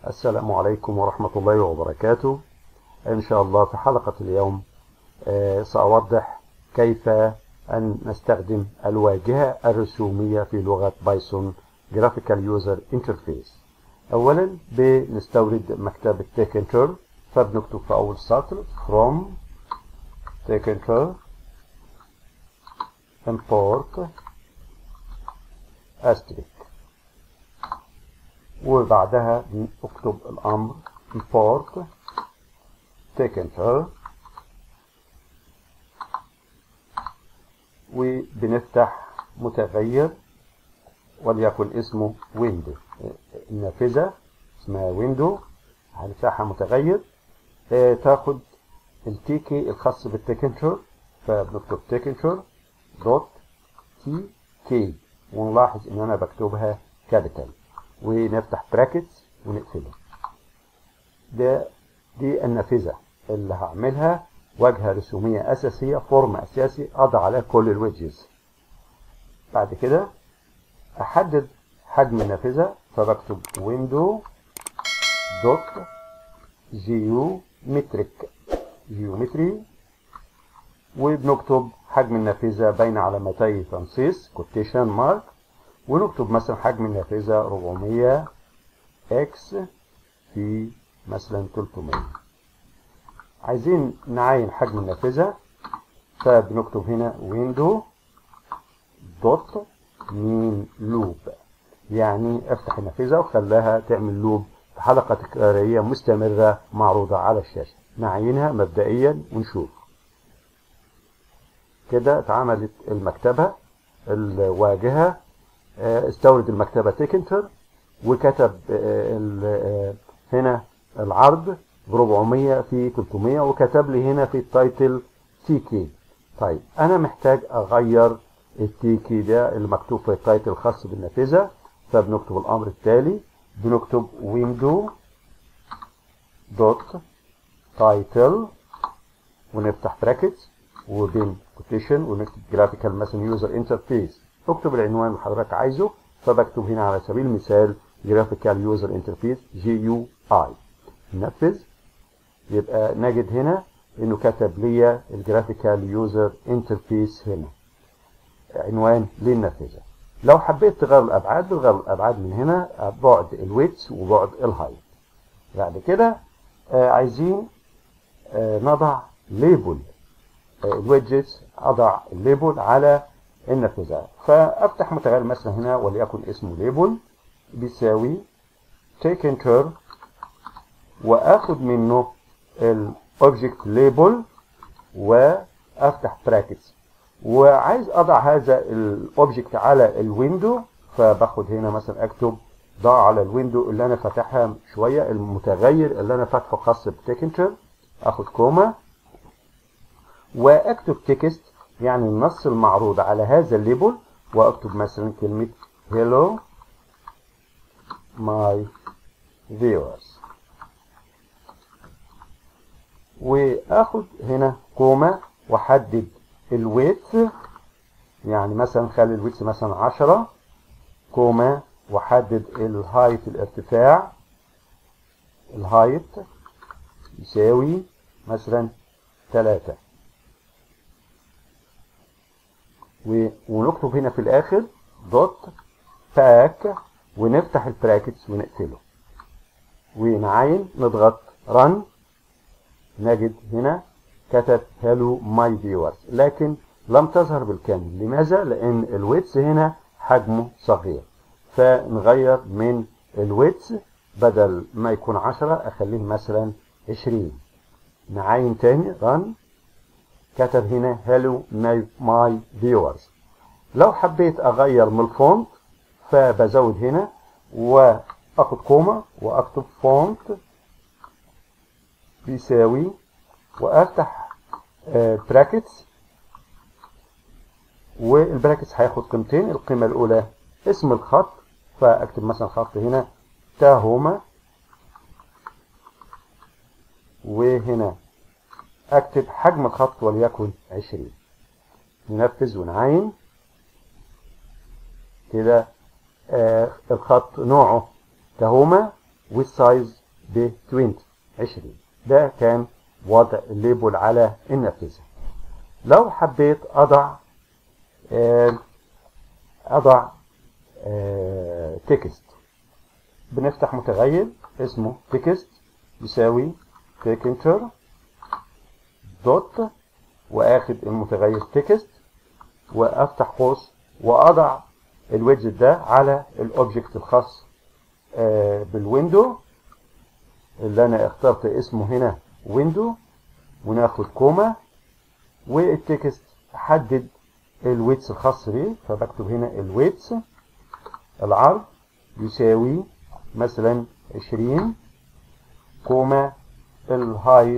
السلام عليكم ورحمة الله وبركاته إن شاء الله في حلقة اليوم آه، سأوضح كيف أن نستخدم الواجهة الرسومية في لغة بايثون Graphical User Interface أولا بنستورد مكتبة تيكنتر فبنكتب في أول سطر from تيكنتر import asterisk وبعدها اكتب الامر import تيكنتر وبنفتح متغير وليكن اسمه ويندو النافذة اسمها ويندو هنفتحها متغير اه تاخد التيكي الخاص بالتيكنتر فبنكتب تيكنتر دوت تي كي ونلاحظ ان انا بكتبها كابيتال ونفتح براكتس ونقفله ده دي النافذة اللي هعملها واجهة رسومية أساسية فورم أساسي أضع عليها كل الويدجز بعد كده أحدد حجم النافذة فبكتب ويندو دوت جيومتريك جيومتري وبنكتب حجم النافذة بين علامتي تنصيص كوتيشن مارك ونكتب مثلا حجم النافذة 400 اكس في مثلا 300 عايزين نعاين حجم النافذة فبنكتب هنا ويندو دوت مين لوب يعني افتح النافذة وخلاها تعمل لوب حلقة تكرارية مستمرة معروضة على الشاشة نعينها مبدئيا ونشوف كده اتعملت المكتبة الواجهة استورد المكتبة تيكنتر وكتب هنا العرض ب 400 في 300 وكتب لي هنا في التايتل تي كي طيب انا محتاج اغير التي كي ده اللي مكتوب في التايتل الخاص بالنافذة فبنكتب الامر التالي بنكتب ويندو دوت تايتل ونفتح براكتس وبين كوتيشن ونكتب جرافيكال مثلا يوزر انترفيس اكتب العنوان اللي حضرتك عايزه فبكتب هنا على سبيل المثال جرافيكال يوزر انترفيس جي يو اي ننفذ يبقى نجد هنا انه كتب لي الجرافيكال يوزر انترفيس هنا عنوان للنافذه لو حبيت تغير الابعاد بتغير الابعاد من هنا بعد الويتس وبعد الهايت بعد كده آه عايزين آه نضع ليبل آه الويدجتس اضع الليبل على النافذة فافتح متغير مثلا هنا وليكن اسمه ليبل بيساوي تيكنتر واخد منه الاوبجكت ليبل وافتح براكتس وعايز اضع هذا الاوبجكت على الويندو فباخد هنا مثلا اكتب ضع على الويندو اللي انا فاتحها شويه المتغير اللي انا فاتحه خاص بتيكنتر اخد كوما واكتب تكست يعني النص المعروض على هذا الليبل واكتب مثلا كلمة hello my viewers واخد هنا كوما واحدد الويت يعني مثلا خلي الويت مثلا عشرة كوما واحدد الهايت الارتفاع الهايت يساوي مثلا ثلاثة ونكتب هنا في الاخر دوت باك ونفتح البراكتس ونقفله ونعاين نضغط رن نجد هنا كتب هلو ماي فيورز لكن لم تظهر بالكامل لماذا لان الويتس هنا حجمه صغير فنغير من الويتس بدل ما يكون 10 اخليه مثلا 20 نعاين تاني رن كتب هنا هلو ماي فيورز لو حبيت اغير من الفونت فبزود هنا واخد كوما واكتب فونت بيساوي وافتح براكتس والبراكتس هياخد قيمتين القيمة الاولى اسم الخط فاكتب مثلا خط هنا تاهوما وهنا اكتب حجم الخط وليكن 20 ننفذ ونعاين كده آه الخط نوعه تهومة والسايز ب 20 20 ده كان وضع الليبل على النافذة لو حبيت أضع آه، أضع تكست بنفتح متغير اسمه تكست يساوي تيك انتر دوت واخد المتغير تكست وافتح قوس واضع الويدجت ده على الاوبجكت الخاص آه، بالويندو اللي انا اخترت اسمه هنا ويندو وناخد كوما والتكست احدد الويتس الخاص بيه فبكتب هنا الويتس العرض يساوي مثلا 20 كوما الهايت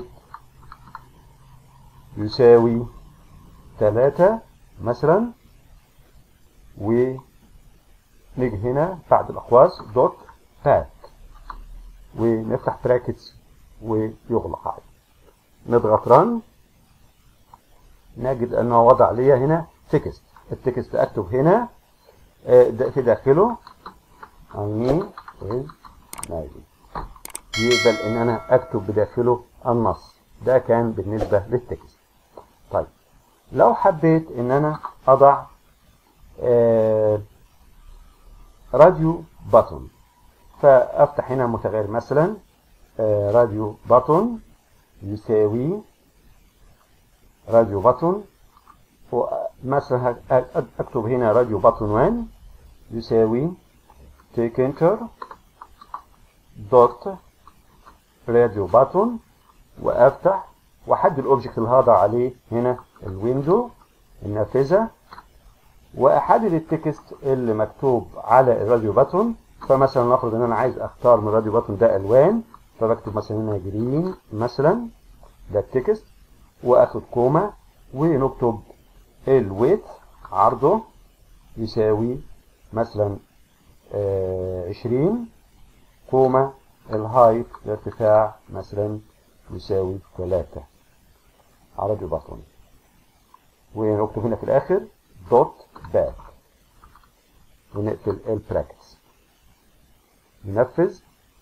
يساوي 3 مثلا ونيجي هنا بعد الأقواس دوت باك ونفتح براكتس ويغلق عادي نضغط رن نجد انه وضع لي هنا تكست التكست اكتب هنا آه، ده في داخله عني is ناجي يقبل ان انا اكتب بداخله النص ده كان بالنسبة للتكست طيب لو حبيت ان انا اضع آه، راديو باتون فافتح هنا متغير مثلا آه، راديو باتون يساوي راديو باتون مثلا اكتب هنا راديو باتون 1 يساوي تيك انتر دوت راديو باتون وافتح واحدد الاوبجكت اللي هضع عليه هنا الويندو النافذه واحدد التكست اللي مكتوب على الراديو باتون فمثلا نفرض ان انا عايز اختار من الراديو باتون ده الوان فبكتب مثلا هنا جرين مثلا ده التكست واخد كوما ونكتب الويت عرضه يساوي مثلا آه، 20 كوما الهايت الارتفاع مثلا يساوي 3 عرض بطن ونكتب هنا في الاخر دوت باك ونقفل البراكتس ننفذ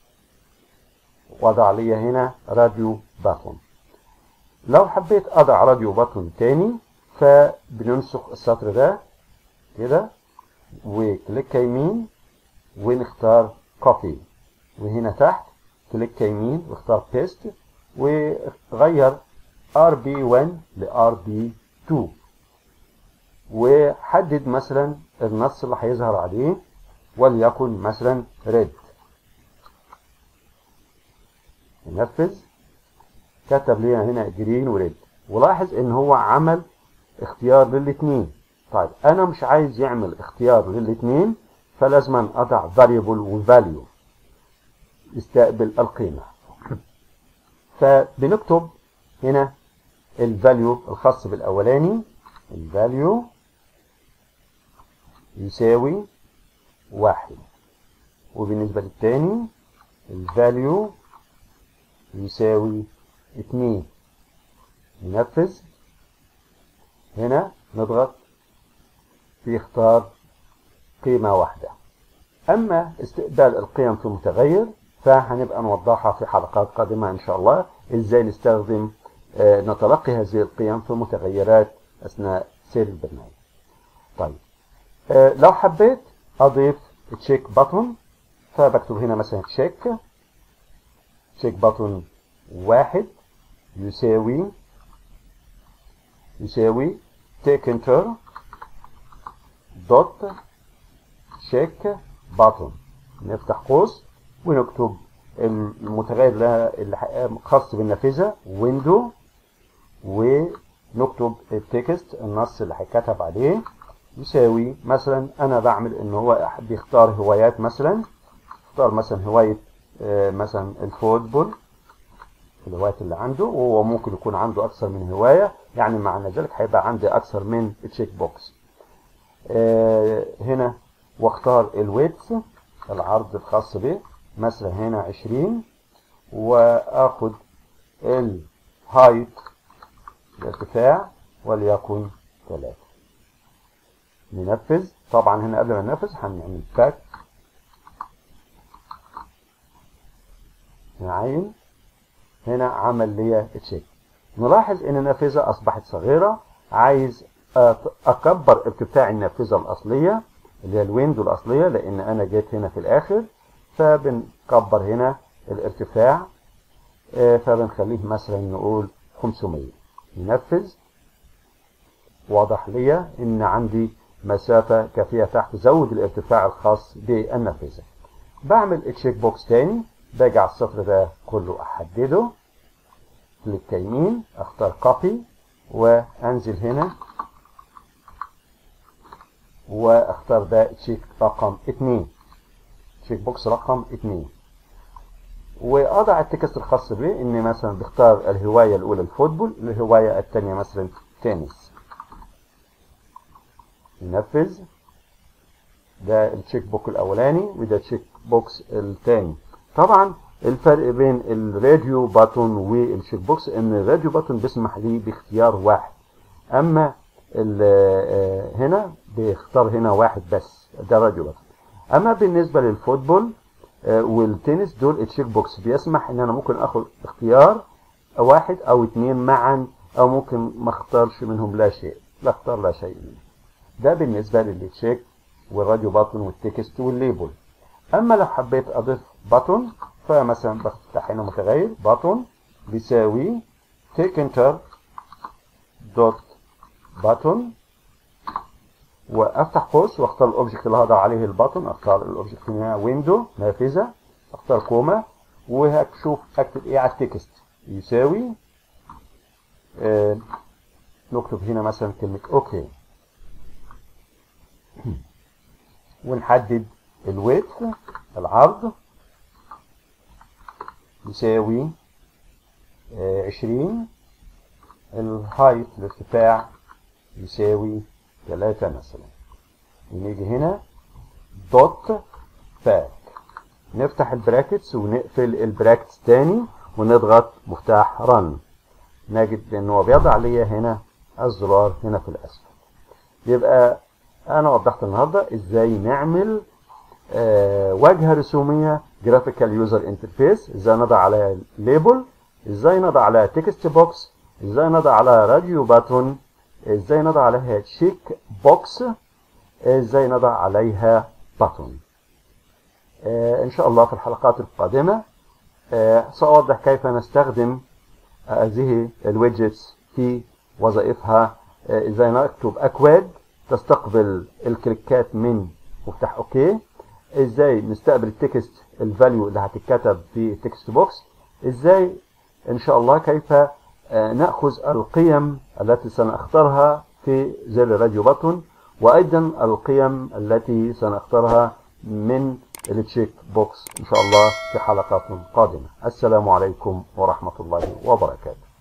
وضع لي هنا راديو باتون لو حبيت اضع راديو باتون تاني فبننسخ السطر ده كده وكليك يمين ونختار كوبي وهنا تحت كليك يمين واختار بيست وغير RB1 ل RB2 وحدد مثلا النص اللي هيظهر عليه وليكن مثلا ريد ننفذ كتب لي هنا جرين وريد ولاحظ ان هو عمل اختيار للاثنين طيب انا مش عايز يعمل اختيار للاثنين فلازم اضع variable وvalue يستقبل القيمة فبنكتب هنا الفاليو الخاص بالاولاني الفاليو يساوي واحد وبالنسبة للتاني الفاليو يساوي اتنين ننفذ هنا نضغط في اختار قيمة واحدة أما استقبال القيم في متغير فهنبقى نوضحها في حلقات قادمة إن شاء الله إزاي نستخدم آه، نتلقي هذه القيم في متغيرات أثناء سير البرنامج طيب آه، لو حبيت أضيف تشيك باتون فبكتب هنا مثلا تشيك تشيك باتون واحد يساوي يساوي تيك انتر دوت تشيك باتون نفتح قوس ونكتب المتغير اللي خاص بالنافذه ويندو ونكتب التكست النص اللي هيتكتب عليه يساوي مثلا انا بعمل ان هو بيختار هوايات مثلا اختار مثلا هوايه آه، مثلا الفوتبول الهوايات اللي عنده وهو ممكن يكون عنده اكثر من هوايه يعني معنى ذلك هيبقى عندي اكثر من تشيك بوكس آه، هنا واختار الويتس العرض الخاص به مثلا هنا 20 واخد الهايت الارتفاع وليكن 3 ننفذ طبعا هنا قبل ما ننفذ هنعمل باك نعين هنا عمل لي تشيك نلاحظ ان النافذة اصبحت صغيرة عايز اكبر ارتفاع النافذة الاصلية اللي هي الويندو الاصلية لان انا جيت هنا في الاخر فبنكبر هنا الارتفاع فبنخليه مثلا نقول 500 ينفذ واضح لي ان عندي مسافة كافية تحت زود الارتفاع الخاص بالنافذة بعمل تشيك بوكس تاني باجي على السطر ده كله احدده كليك يمين اختار كوبي وانزل هنا واختار ده تشيك رقم 2 تشيك بوكس رقم 2 واضع التكست الخاص به اني مثلا بختار الهواية الاولى الفوتبول الهواية الثانية مثلا تنس ننفذ ده التشيك بوك الاولاني وده التشيك بوكس الثاني طبعا الفرق بين الراديو باتون والتشيك بوكس ان الراديو باتون بيسمح لي باختيار واحد اما هنا بيختار هنا واحد بس ده راديو باتون اما بالنسبه للفوتبول والتنس دول التشيك بوكس بيسمح ان انا ممكن اخد اختيار واحد او اتنين معا او ممكن ما اختارش منهم لا شيء لا اختار لا شيء منهم ده بالنسبه للتشيك والراديو باتون والتكست والليبل اما لو حبيت اضيف باتون فمثلا بفتح هنا متغير باتون بيساوي تيك انتر دوت باتون وافتح قوس واختار الاوبجكت اللي هضع عليه الباتون اختار الاوبجكت هنا ويندو نافذه اختار كوما وهشوف اكتب ايه على التكست يساوي آه نكتب هنا مثلا كلمه اوكي ونحدد الويت العرض يساوي عشرين الهايت الارتفاع يساوي ثلاثة مثلا ونيجي هنا دوت باك نفتح البراكتس ونقفل البراكتس تاني ونضغط مفتاح رن نجد ان هو بيضع لي هنا الزرار هنا في الاسفل يبقى انا وضحت النهارده ازاي نعمل آه واجهه رسوميه جرافيكال يوزر انترفيس ازاي نضع عليها ليبل ازاي نضع عليها تكست بوكس ازاي نضع عليها راديو باتون ازاي نضع عليها تشيك بوكس ازاي نضع عليها باتون آه ان شاء الله في الحلقات القادمه آه سأوضح كيف نستخدم هذه الويدجتس في وظائفها ازاي نكتب اكواد تستقبل الكليكات من مفتاح اوكي ازاي نستقبل التكست الفاليو اللي هتتكتب في التكست بوكس ازاي ان شاء الله كيف ناخذ القيم التي سنختارها في زر راديو باتون وايضا القيم التي سنختارها من التشيك بوكس ان شاء الله في حلقات قادمه السلام عليكم ورحمه الله وبركاته